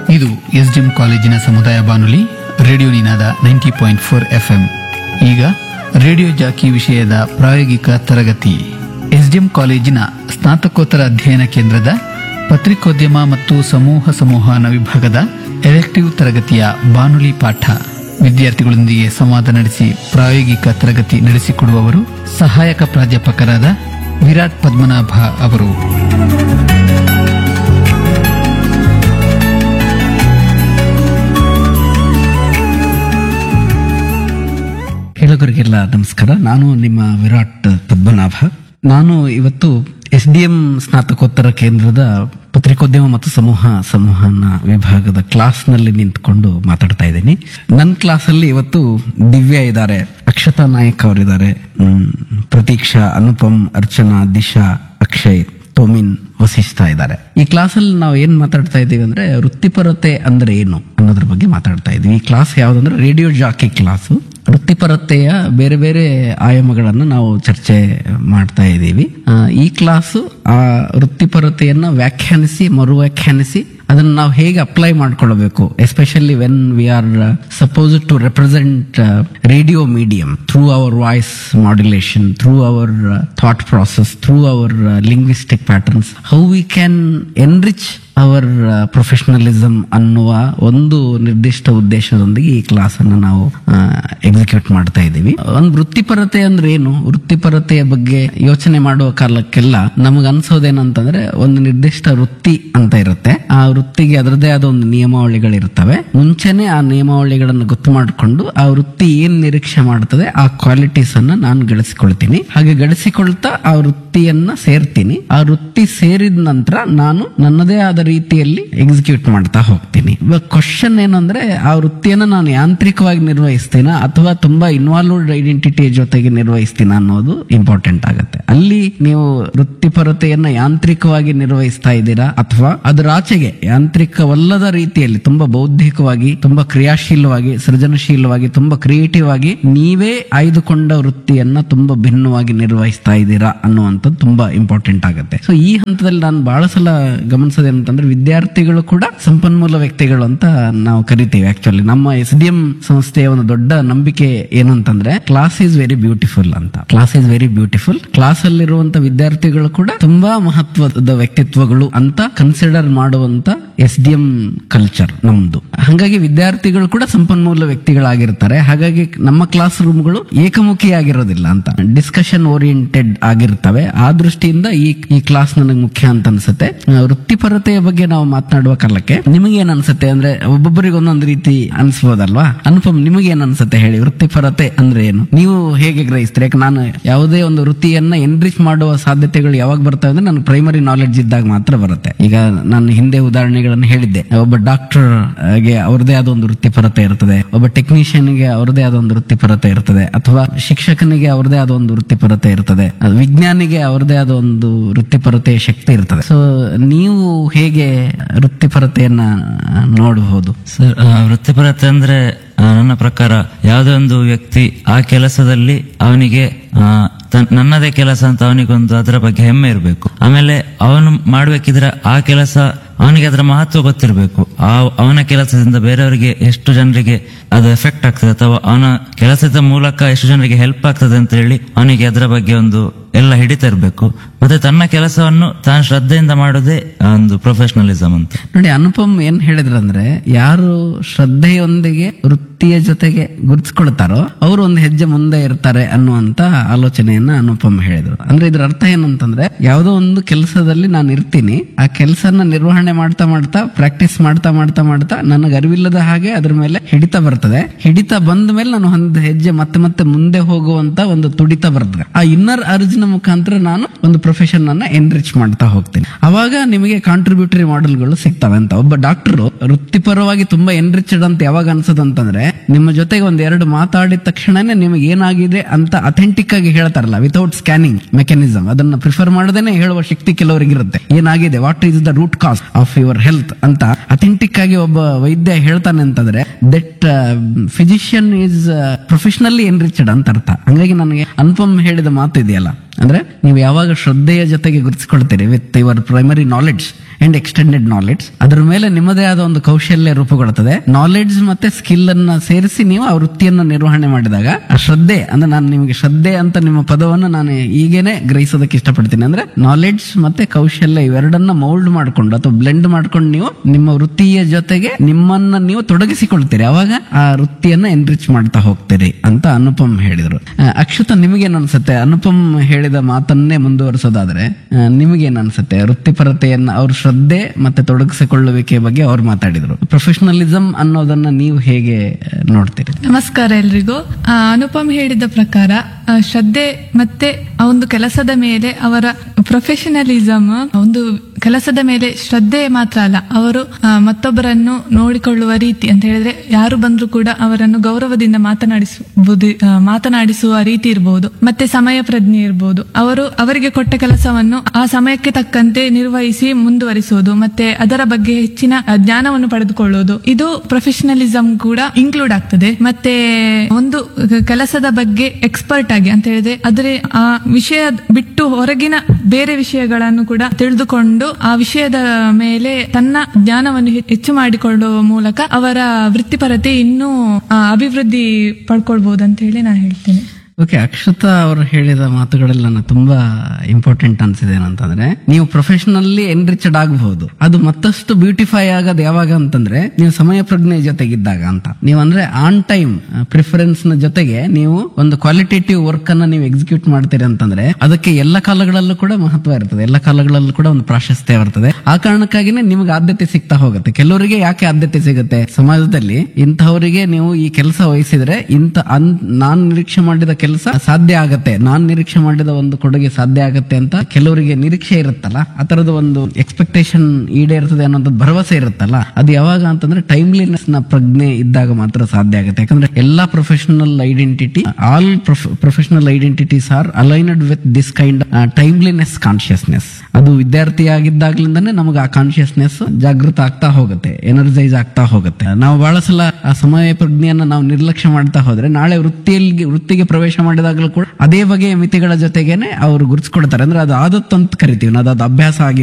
ಇದು ಎಸ್ಡಿಎಂ ಕಾಲೇಜಿನ ಸಮುದಾಯ ಬಾನುಲಿ radio Ninada ninety point four FM ಈಗ ರೇಡಿಯೋ ಜಾಕಿ ವಿಷಯದ ಪ್ರಾಯೋಗಿಕ ತರಗತಿ ಎಸ್ಡಿಎಂ ಕಾಲೇಜಿನ ಸ್ನಾತಕೋತ್ತರ ಅಧ್ಯಯನ ಕೇಂದ್ರದ ಪತ್ರಿಕೋದ್ಯಮ ಮತ್ತು ಸಮೂಹ ಸಂವಹನ ವಿಭಾಗದ ಎಲೆಕ್ಟಿವ್ ತರಗತಿಯ ಬಾನುಲಿ ಪಾಠ ವಿದ್ಯಾರ್ಥಿಗಳೊಂದಿಗೆ ಸಂವಾದ ನಡೆಸಿ ಪ್ರಾಯೋಗಿಕ ತರಗತಿ ನಡೆಸಿಕೊಡುವವರು ಸಹಾಯಕ ಪ್ರಾಧ್ಯಾಪಕರಾದ ವಿರಾಟ್ ಪದ್ಮನಾಭ ಅವರು ಕೇಳುಗರಿಗೆಲ್ಲ ನಮಸ್ಕಾರ ನಾನು ನಿಮ್ಮ ವಿರಾಟ್ ಪದ್ಮನಾಭ ನಾನು ಇವತ್ತು ಎಸ್ ಡಿ ಎಂ ಸ್ನಾತಕೋತ್ತರ ಕೇಂದ್ರದ ಪತ್ರಿಕೋದ್ಯಮ ಮತ್ತು ಸಮೂಹ ಸಂವಹನ ವಿಭಾಗದ ಕ್ಲಾಸ್ನಲ್ಲಿ ನಿಂತ್ಕೊಂಡು ಮಾತಾಡ್ತಾ ಇದ್ದೀನಿ ನನ್ನ ಕ್ಲಾಸಲ್ಲಿ ಇವತ್ತು ದಿವ್ಯಾ ಇದ್ದಾರೆ ಅಕ್ಷತಾ ನಾಯಕ್ ಅವರಿದ್ದಾರೆ ಹ್ಮ್, ಪ್ರತೀಕ್ಷಾ ಅನುಪಮ್ ಅರ್ಚನಾ ದಿಶಾ ಅಕ್ಷಯ್ ತೋಮಿನ್ ವಸಿಷ್ಠ ಇದ್ದಾರೆ ಈ ಕ್ಲಾಸಲ್ಲಿ ನಾವು ಏನ್ ಮಾತಾಡ್ತಾ ಇದ್ದೀವಿ ಅಂದ್ರೆ ವೃತ್ತಿಪರತೆ ಅಂದ್ರೆ ಏನು ಅನ್ನೋದ್ರ ಬಗ್ಗೆ ಮಾತಾಡ್ತಾ ಇದ್ವಿ ಈ ಕ್ಲಾಸ್ ಯಾವ್ದಂದ್ರೆ ರೇಡಿಯೋ ಜಾಕಿ ಕ್ಲಾಸು ವೃತ್ತಿಪರತೆಯ ಬೇರೆ ಬೇರೆ ಆಯಾಮಗಳನ್ನು ನಾವು ಚರ್ಚೆ ಮಾಡ್ತಾ ಇದ್ದೀವಿ ಆ, ಈ ಕ್ಲಾಸು ಆ ವೃತ್ತಿಪರತೆಯನ್ನ ವ್ಯಾಖ್ಯಾನಿಸಿ ಮರು ವ್ಯಾಖ್ಯಾನಿಸಿ ಅದನ್ನು ನಾವು ಹೇಗೆ ಅಪ್ಲೈ ಮಾಡ್ಕೊಳ್ಬೇಕು especially when we are suppose to represent radio medium through our voice modulation through our thought process through our linguistic patterns how we can enrich our professionalism ಅನ್ನುವ ಒಂದು ನಿರ್ದಿಷ್ಟ ಉದ್ದೇಶದೊಂದಿಗೆ ಈ ಕ್ಲಾಸ್ ಅನ್ನು ನಾವು ಎಕ್ಸಿಕ್ಯೂಟ್ ಮಾಡ್ತಾ ಇದ್ದೀವಿ ಒಂದು ವೃತ್ತಿಪರತೆ ಅಂದ್ರೆ ಏನು ವೃತ್ತಿಪರತೆಯ ಬಗ್ಗೆ ಯೋಚನೆ ಮಾಡುವ ಕಾಲಕ್ಕೆಲ್ಲ ನಮಗೆ ಅನ್ಸೋದೇನಂತಂದ್ರೆ ಒಂದು ನಿರ್ದಿಷ್ಟ ವೃತ್ತಿ ಅಂತ ಇರುತ್ತೆ ಆ ವೃತ್ತಿಗೆ ಅದರದೇ ಆದ ಒಂದು ನಿಯಮಾವಳಿಗಳಿರ್ತವೆ ಮುಂಚೆನೆ ಆ ನಿಯಮಾವಳಿಗಳನ್ನು ಗೊತ್ತು ಮಾಡಿಕೊಂಡು ಆ ವೃತ್ತಿ ಏನ್ ನಿರೀಕ್ಷೆ ಮಾಡ್ತದೆ ಆ ಕ್ವಾಲಿಟೀಸ್ ಅನ್ನ ನಾನು ಗಳಿಸಿಕೊಳ್ತೀನಿ ಹಾಗೆ ಗಳಿಸಿಕೊಳ್ತಾ ಆ ವೃತ್ತಿಯನ್ನ ಸೇರ್ತೀನಿ ಆ ವೃತ್ತಿ ಸೇರಿದ ನಂತರ ನಾನು ನನ್ನದೇ ಆದ ರೀತಿಯಲ್ಲಿ ಎಕ್ಸಿಕ್ಯೂಟ್ ಮಾಡ್ತಾ ಹೋಗ್ತೀನಿ ಇವಾಗ ಕ್ವಶನ್ ಏನಂದ್ರೆ ಆ ವೃತ್ತಿಯನ್ನ ನಾನು ಯಾಂತ್ರಿಕವಾಗಿ ನಿರ್ವಹಿಸ್ತೀನ ಅಥವಾ ತುಂಬಾ ಇನ್ವಾಲ್ವ್ಡ್ ಐಡೆಂಟಿಟಿ ಜೊತೆಗೆ ನಿರ್ವಹಿಸ್ತೀನ ಅನ್ನೋದು ಇಂಪಾರ್ಟೆಂಟ್ ಆಗುತ್ತೆ ಅಲ್ಲಿ ನೀವು ವೃತ್ತಿಪರತೆಯನ್ನ ಯಾಂತ್ರಿಕವಾಗಿ ನಿರ್ವಹಿಸ್ತಾ ಇದ್ದೀರಾ ಅಥವಾ ಅದರ ಆಚೆಗೆ ಯಾಂತ್ರಿಕವಲ್ಲದ ರೀತಿಯಲ್ಲಿ ತುಂಬಾ ಬೌದ್ಧಿಕವಾಗಿ ತುಂಬಾ ಕ್ರಿಯಾಶೀಲವಾಗಿ ಸೃಜನಶೀಲವಾಗಿ ತುಂಬಾ ಕ್ರಿಯೇಟಿವ್ ಆಗಿ ನೀವೇ ಆಯ್ದುಕೊಂಡ ವೃತ್ತಿಯನ್ನ ತುಂಬಾ ಭಿನ್ನವಾಗಿ ನಿರ್ವಹಿಸ್ತಾ ಇದ್ದೀರಾ ಅನ್ನುವಂಥದ್ದು ತುಂಬಾ ಇಂಪಾರ್ಟೆಂಟ್ ಆಗುತ್ತೆ ಸೊ ಈ ಹಂತದಲ್ಲಿ ನಾನು ಬಹಳ ಸಲ ಗಮನಿಸೋದೇನಂತಂದ್ರೆ ವಿದ್ಯಾರ್ಥಿಗಳು ಕೂಡ ಸಂಪನ್ಮೂಲ ವ್ಯಕ್ತಿಗಳು ಅಂತ ನಾವು ಕರಿತೀವಿ ಆಕ್ಚುಲಿ ನಮ್ಮ ಎಸ್ ಡಿ ಎಂ ಸಂಸ್ಥೆಯ ಒಂದು ದೊಡ್ಡ ನಂಬಿಕೆ ಏನು ಅಂತಂದ್ರೆ ಕ್ಲಾಸ್ ಈಸ್ ವೆರಿ ಬ್ಯೂಟಿಫುಲ್ ಅಂತ class is very beautiful class ಅಲ್ಲಿರುವಂತ ವಿದ್ಯಾರ್ಥಿಗಳು ಕೂಡ ತುಂಬಾ ಮಹತ್ವದ ವ್ಯಕ್ತಿತ್ವಗಳು ಅಂತ ಕನ್ಸಿಡರ್ ಮಾಡುವಂತ ಎಸ್ ಡಿ ಎಂ ಕಲ್ಚರ್ ನಮ್ದು ಹಾಗಾಗಿ ವಿದ್ಯಾರ್ಥಿಗಳು ಕೂಡ ಸಂಪನ್ಮೂಲ ವ್ಯಕ್ತಿಗಳಾಗಿರ್ತಾರೆ ಹಾಗಾಗಿ ನಮ್ಮ ಕ್ಲಾಸ್ ರೂಮ್ಗಳು ಏಕಮುಖಿಯಾಗಿರೋದಿಲ್ಲ ಅಂತ ಡಿಸ್ಕಷನ್ ಓರಿಯೆಂಟೆಡ್ ಆಗಿರ್ತವೆ ಆ ದೃಷ್ಟಿಯಿಂದ ಈ ಈ ಕ್ಲಾಸ್ ನನಗೆ ಮುಖ್ಯ ಅಂತ ಅನ್ಸುತ್ತೆ ಆ, ವೃತ್ತಿಪರತೆಯ ಬಗ್ಗೆ ನಾವು ಮಾತನಾಡುವ ಕಾಲಕ್ಕೆ ನಿಮಗೆ ಏನ್ ಅನ್ಸುತ್ತೆ ಅಂದ್ರೆ ಒಬ್ಬೊಬ್ಬರಿಗೆ ಒಂದೊಂದು ರೀತಿ ಅನ್ಸ್ಬೋದಲ್ವಾ ಅನುಪಮ್ ನಿಮಗೆ ಏನ್ ಅನ್ಸುತ್ತೆ ಹೇಳಿ ವೃತ್ತಿಪರತೆ ಅಂದ್ರೆ ಏನು ನೀವು ಹೇಗೆ ಗ್ರಹಿಸ್ತೀರಿ ಯಾಕೆ ನಾನು ಯಾವುದೇ ಒಂದು ವೃತ್ತಿಯನ್ನ ಎನ್ರಿಚ್ ಮಾಡುವ ಸಾಧ್ಯತೆಗಳು ಯಾವಾಗ ಬರ್ತವೆ ಅಂದ್ರೆ ನನಗೆ ಪ್ರೈಮರಿ ನಾಲೆಡ್ಜ್ ಇದ್ದಾಗ ಮಾತ್ರ ಬರುತ್ತೆ ಈಗ ನಾನು ಹಿಂದೆ ಉದಾಹರಣೆಗಳನ್ನು ಹೇಳಿದ್ದೆ ಒಬ್ಬ ಡಾಕ್ಟರ್ ಗೆ ಅವ್ರದೇ ಆದ ಒಂದು ವೃತ್ತಿಪರತೆ ಇರ್ತದೆ ಒಬ್ಬ ಟೆಕ್ನಿಷಿಯನ್ ಗೆ ಅವ್ರದೇ ಆದ ಒಂದು ವೃತ್ತಿಪರತೆ ಇರ್ತದೆ ಅಥವಾ ಶಿಕ್ಷಕನಿಗೆ ಅವ್ರದೇ ಆದ ಒಂದು ವೃತ್ತಿಪರತೆ ಇರ್ತದೆ ಅದು ವಿಜ್ಞಾನಿಗೆ ಅವ್ರದೇ ಆದ ಒಂದು ವೃತ್ತಿಪರತೆಯ ಶಕ್ತಿ ಇರ್ತದೆ ಸೊ ನೀವು ಹೇಗೆ ವೃತ್ತಿಪರತೆಯನ್ನ ನೋಡಬಹುದು ಸರ್ ಆ, ವೃತ್ತಿಪರತೆ ಅಂದ್ರೆ ಆ, ನನ್ನ ಪ್ರಕಾರ ಯಾವುದೇ ಒಂದು ವ್ಯಕ್ತಿ ಆ ಕೆಲಸದಲ್ಲಿ ಅವನಿಗೆ ಆ, ತನ್- ನನ್ನದೇ ಕೆಲಸ ಅಂತ ಅವನಿಗೊಂದು ಅದರ ಬಗ್ಗೆ ಹೆಮ್ಮೆ ಇರಬೇಕು ಆಮೇಲೆ ಅವನು ಮಾಡ್ಬೇಕಿದ್ರೆ ಆ ಕೆಲಸ ಅವನಿಗೆ ಅದರ ಮಹತ್ವ ಗೊತ್ತಿರಬೇಕು ಆ ಅವನ ಕೆಲಸದಿಂದ ಬೇರೆಯವರಿಗೆ ಎಷ್ಟು ಜನರಿಗೆ ಅದು ಎಫೆಕ್ಟ್ ಆಗ್ತದೆ ಅಥವಾ ಅವನ ಕೆಲಸದ ಮೂಲಕ ಎಷ್ಟು ಜನರಿಗೆ ಹೆಲ್ಪ್ ಆಗ್ತದೆ ಅಂತ ಹೇಳಿ ಅವನಿಗೆ ಅದರ ಬಗ್ಗೆ ಒಂದು ಎಲ್ಲ ಹಿಡಿತಾ ಇರಬೇಕು ಮತ್ತೆ ತನ್ನ ಕೆಲಸವನ್ನು ತಾನು ಶ್ರದ್ಧೆಯಿಂದ ಮಾಡೋದೇ ಆ ಒಂದು ಪ್ರೊಫೆಷನಲಿಸಮ್ ಅಂತ ನೋಡಿ ಅನುಪಮ್ ಏನ್ ಹೇಳಿದ್ರಂದ್ರೆ ಯಾರು ಶ್ರದ್ಧೆಯೊಂದಿಗೆ ವೃತ್ತಿಯ ಜೊತೆಗೆ ಗುರುತಿಸ್ಕೊಳ್ತಾರೋ ಅವರು ಒಂದು ಹೆಜ್ಜೆ ಮುಂದೆ ಇರ್ತಾರೆ ಅನ್ನುವಂತ ಆಲೋಚನೆಯನ್ನ ಅನುಪಮ್ ಹೇಳಿದ್ರು ಅಂದ್ರೆ ಇದ್ರ ಅರ್ಥ ಏನಂತಂದ್ರೆ ಯಾವುದೋ ಒಂದು ಕೆಲಸದಲ್ಲಿ ನಾನು ಇರ್ತೀನಿ ಆ ಕೆಲಸನ ನಿರ್ವಹಣೆ ಮಾಡ್ತಾ ಮಾಡ್ತಾ ಪ್ರಾಕ್ಟೀಸ್ ಮಾಡ್ತಾ ಮಾಡ್ತಾ ಮಾಡ್ತಾ ನನಗೆ ಅರಿವಿಲ್ಲದ ಹಾಗೆ ಅದ್ರ ಮೇಲೆ ಹಿಡಿತ ಬರ್ತದೆ ಹಿಡಿತ ಬಂದ ಮೇಲೆ ನಾನು ಒಂದು ಹೆಜ್ಜೆ ಮತ್ತೆ ಮತ್ತೆ ಮುಂದೆ ಹೋಗುವಂತ ಒಂದು ತುಡಿತ ಬರ್ತದೆ ಆ ಇನ್ನರ್ ಅರ್ಜ್ನ ಮುಖಾಂತರ ನಾನು ಒಂದು ಪ್ರೊಫೆಷನ್ ಅನ್ನ ಎನ್ರಿಚ್ ಮಾಡ್ತಾ ಹೋಗ್ತೀನಿ ಅವಾಗ ನಿಮಗೆ ಕಾಂಟ್ರಿಬ್ಯೂಟರಿ ಮಾಡೆಲ್ಗಳು ಸಿಗ್ತವೆ ಅಂತ ಒಬ್ಬ ಡಾಕ್ಟರ್ ವೃತ್ತಿಪರವಾಗಿ ತುಂಬಾ ಎನ್ರಿಚ್ಡ್ ಅಂತ ಯಾವಾಗ ಅನ್ಸದಂತಂದ್ರೆ ನಿಮ್ಮ ಜೊತೆಗೆ ಒಂದ್ ಎರಡು ಮಾತಾಡಿದ ತಕ್ಷಣನೇ ನಿಮಗೆ ಏನಾಗಿದೆ ಅಂತ ಅಥೆಂಟಿಕ್ ಆಗಿ ಹೇಳ್ತಾರಲ್ಲ ವಿತೌಟ್ ಸ್ಕ್ಯಾನಿಂಗ್ ಮೆಕ್ಯಾನಿಸಮ್ ಅದನ್ನ ಪ್ರಿಫರ್ ಮಾಡದೇನೆ ಹೇಳುವ ಶಕ್ತಿ ಕೆಲವರಿಗೆ ಇರುತ್ತೆ ಏನಾಗಿದೆ what is the root cause of your health ಅಂತ ಅಥೆಂಟಿಕ್ ಆಗಿ ಒಬ್ಬ ವೈದ್ಯ ಹೇಳ್ತಾನೆ ಅಂತಂದ್ರೆ that physician is professionally enriched ಅಂತ ಅರ್ಥ ಹಂಗಾಗಿ ನನಗೆ ಅನುಪಮ್ ಹೇಳಿದ ಮಾತು ಇದೆಯಲ್ಲ ಅಂದ್ರೆ ನೀವು ಯಾವಾಗ ಶ್ರದ್ಧೆಯ ಜೊತೆಗೆ ಗುರುತಿಸ್ಕೊಳ್ತೀರಿ with your primary knowledge and extended knowledge ಅದ್ರ ಮೇಲೆ ನಿಮ್ಮದೇ ಆದ ಒಂದು ಕೌಶಲ್ಯ ರೂಪುಗೊಳ್ಳುತ್ತದೆ ನಾಲೆಡ್ಜ್ ಮತ್ತೆ ಸ್ಕಿಲ್ ಅನ್ನ ಸೇರಿಸಿ ನೀವು ಆ ವೃತ್ತಿಯನ್ನು ನಿರ್ವಹಣೆ ಮಾಡಿದಾಗ ಆ ಶ್ರದ್ಧೆ ಅಂದ್ರೆ ನಾನು ನಿಮಗೆ ಶ್ರದ್ಧೆ ಅಂತ ನಿಮ್ಮ ಪದವನ್ನು ನಾನು ಈಗೇನೆ ಗ್ರಹಿಸೋದಕ್ಕೆ ಇಷ್ಟಪಡ್ತೀನಿ ಅಂದ್ರೆ ನಾಲೆಡ್ಜ್ ಮತ್ತೆ ಕೌಶಲ್ಯ ಇವೆರಡನ್ನ ಮೌಲ್ಡ್ ಮಾಡ್ಕೊಂಡು ಅಥವಾ ಬ್ಲೆಂಡ್ ಮಾಡ್ಕೊಂಡು ನೀವು ನಿಮ್ಮ ವೃತ್ತಿಯ ಜೊತೆಗೆ ನಿಮ್ಮನ್ನ ನೀವು ತೊಡಗಿಸಿಕೊಳ್ತೀರಿ ಅವಾಗ ಆ ವೃತ್ತಿಯನ್ನ ಎನ್ರಿಚ್ ಮಾಡ್ತಾ ಹೋಗ್ತೀರಿ ಅಂತ ಅನುಪಮ್ ಹೇಳಿದ್ರು ಆ, ಅಕ್ಷತ ನಿಮಗೇನು ಅನ್ಸುತ್ತೆ ಅನುಪಮ್ ಹೇಳಿದ ಮಾತನ್ನೇ ಮುಂದುವರಿಸೋದಾದ್ರೆ ಆ, ನಿಮಗೇನ್ ಅನ್ಸುತ್ತೆ ವೃತ್ತಿಪರತೆಯನ್ನ ಅವ್ರ ಶ್ರದ್ಧೆ ಮತ್ತೆ ತೊಡಗಿಸಿಕೊಳ್ಳುವಿಕೆ ಬಗ್ಗೆ ಅವ್ರು ಮಾತಾಡಿದ್ರು ಪ್ರೊಫೆಷನಲಿಸಂ ಅನ್ನೋದನ್ನ ನೀವು ಹೇಗೆ ಆ, ನೋಡ್ತೀರಿ ನಮಸ್ಕಾರ ಎಲ್ರಿಗೂ ಆ, ಅನುಪಮ್ ಹೇಳಿದ ಪ್ರಕಾರ ಆ, ಶ್ರದ್ಧೆ ಮತ್ತೆ ಆ ಒಂದು ಕೆಲಸದ ಮೇಲೆ ಅವರ ಪ್ರೊಫೆಷನಲಿಸಮ್ ಒಂದು ಕೆಲಸದ ಮೇಲೆ ಶ್ರದ್ಧೆ ಮಾತ್ರ ಅಲ್ಲ ಅವರು ಆ, ಮತ್ತೊಬ್ಬರನ್ನು ನೋಡಿಕೊಳ್ಳುವ ರೀತಿ ಅಂತ ಹೇಳಿದ್ರೆ ಯಾರು ಬಂದ್ರು ಕೂಡ ಅವರನ್ನು ಗೌರವದಿಂದ ಮಾತನಾಡಿಸುವುದು ಆ, ಮಾತನಾಡಿಸುವ ರೀತಿ ಇರಬಹುದು ಮತ್ತೆ ಸಮಯ ಪ್ರಜ್ಞೆ ಇರಬಹುದು ಅವರು ಅವರಿಗೆ ಕೊಟ್ಟ ಕೆಲಸವನ್ನು ಆ ಸಮಯಕ್ಕೆ ತಕ್ಕಂತೆ ನಿರ್ವಹಿಸಿ ಮುಂದುವರಿಸುವುದು ಮತ್ತೆ ಅದರ ಬಗ್ಗೆ ಹೆಚ್ಚಿನ ಆ, ಜ್ಞಾನವನ್ನು ಪಡೆದುಕೊಳ್ಳುವುದು ಇದು ಪ್ರೊಫೆಷನಲಿಸಂ ಕೂಡ ಇನ್ಕ್ಲೂಡ್ ಆಗ್ತದೆ ಮತ್ತೆ ಒಂದು ಕೆಲಸದ ಬಗ್ಗೆ ಎಕ್ಸ್ಪರ್ಟ್ ಆಗಿ ಅಂತ ಹೇಳಿದ್ರೆ ಆದರೆ ಆ ವಿಷಯ ಬಿಟ್ಟು ಹೊರಗಿನ ಬೇರೆ ವಿಷಯಗಳನ್ನು ಕೂಡ ತಿಳಿದುಕೊಂಡು ಆ ವಿಷಯದ ಮೇಲೆ ತನ್ನ ಜ್ಞಾನವನ್ನು ಹೆ- ಹೆಚ್ಚು ಮಾಡಿಕೊಳ್ಳುವ ಮೂಲಕ ಅವರ ವೃತ್ತಿಪರತೆ ಇನ್ನೂ ಆ, ಅಭಿವೃದ್ಧಿ ಪಡ್ಕೊಳ್ಬಹುದು ಅಂತ ಹೇಳಿ ನಾನು ಹೇಳ್ತೇನೆ ಓಕೆ ಅಕ್ಷತಾ ಅವರು ಹೇಳಿದ ಮಾತುಗಳೆಲ್ಲ ನನಗೆ ತುಂಬಾ ಇಂಪಾರ್ಟೆಂಟ್ ಅನ್ಸಿದೆ ಏನಂತಂದ್ರೆ ನೀವು ಪ್ರೊಫೆಷನಲ್ಲಿ ಎನ್ರಿಚಡ್ ಆಗಬಹುದು ಅದು ಮತ್ತಷ್ಟು ಬ್ಯೂಟಿಫೈ ಆಗೋದು ಯಾವಾಗ ಅಂತಂದ್ರೆ ನೀವು ಸಮಯ ಪ್ರಜ್ಞೆ ಜೊತೆಗಿದ್ದಾಗ ಅಂತ ನೀವು ಅಂದ್ರೆ ಆನ್ ಟೈಮ್ ಪ್ರಿಫರೆನ್ಸ್ ನ ಜೊತೆಗೆ ನೀವು ಒಂದು ಕ್ವಾಲಿಟೇಟಿವ್ ವರ್ಕ್ ಅನ್ನ ನೀವು ಎಕ್ಸಿಕ್ಯೂಟ್ ಮಾಡ್ತೀರಿ ಅಂತಂದ್ರೆ ಅದಕ್ಕೆ ಎಲ್ಲ ಕಾಲಗಳಲ್ಲೂ ಕೂಡ ಮಹತ್ವ ಇರ್ತದೆ ಎಲ್ಲ ಕಾಲಗಳಲ್ಲೂ ಕೂಡ ಒಂದು ಪ್ರಾಶಸ್ತ್ಯ ಇರ್ತದೆ ಆ ಕಾರಣಕ್ಕಾಗಿನೇ ನಿಮ್ಗೆ ಆದ್ಯತೆ ಸಿಗ್ತಾ ಹೋಗುತ್ತೆ ಕೆಲವರಿಗೆ ಯಾಕೆ ಆದ್ಯತೆ ಸಿಗುತ್ತೆ ಸಮಾಜದಲ್ಲಿ ಇಂಥವರಿಗೆ ನೀವು ಈ ಕೆಲಸ ವಹಿಸಿದ್ರೆ ಇಂಥ ಅನ್ ನಾನ್ ನಿರೀಕ್ಷೆ ಮಾಡಿದ ಕೆಲಸ ಸಾಧ್ಯ ಆಗತ್ತೆ ನಾನ್ ನಿರೀಕ್ಷೆ ಮಾಡಿದ ಒಂದು ಕೊಡುಗೆ ಸಾಧ್ಯ ಆಗತ್ತೆ ಅಂತ ಕೆಲವರಿಗೆ ನಿರೀಕ್ಷೆ ಇರುತ್ತಲ್ಲ ಆ ತರದ ಒಂದು ಎಕ್ಸ್ಪೆಕ್ಟೇಷನ್ ಈಡೇರ್ತದೆ ಅನ್ನೋಂಥದ್ದು ಭರವಸೆ ಇರುತ್ತಲ್ಲ ಅದು ಯಾವಾಗ ಅಂತಂದ್ರೆ ಟೈಮ್ಲಿನೆಸ್ ನ ಪ್ರಜ್ಞೆ ಇದ್ದಾಗ ಮಾತ್ರ ಸಾಧ್ಯ ಆಗುತ್ತೆ ಯಾಕಂದ್ರೆ ಎಲ್ಲಾ professional identity all professional identities are aligned with this kind timeliness consciousness ಅದು ವಿದ್ಯಾರ್ಥಿಯಾಗಿದ್ದಾಗ್ಲಿಂದಾನೇ ನಮಗೆ ಆ ಕಾನ್ಶಿಯಸ್ನೆಸ್ ಜಾಗೃತ ಆಗ್ತಾ ಹೋಗುತ್ತೆ ಎನರ್ಜೈಸ್ ಆಗ್ತಾ ಹೋಗುತ್ತೆ ನಾವು ಬಹಳ ಸಲ ಆ ಸಮಯ ಪ್ರಜ್ಞೆಯನ್ನ ನಾವು ನಿರ್ಲಕ್ಷ್ಯ ಮಾಡ್ತಾ ಹೋದ್ರೆ ನಾಳೆ ವೃತ್ತಿಯಲ್ಲಿ ವೃತ್ತಿಗೆ ಪ್ರವೇಶ ಮಾಡಿದಾಗಲೂ ಕೂಡ ಅದೇ ಬಗೆಯ ಮಿತಿಗಳ ಜೊತೆಗೇನೆ ಅವರು ಗುರುತಿಸ್ಕೊಡ್ತಾರೆ ಅಂದ್ರೆ ಅದು ಆದತ್ತು ಅಂತ ಕರಿತೀವಿ ನಾವು ಅದು ಅಭ್ಯಾಸ ಆಗಿ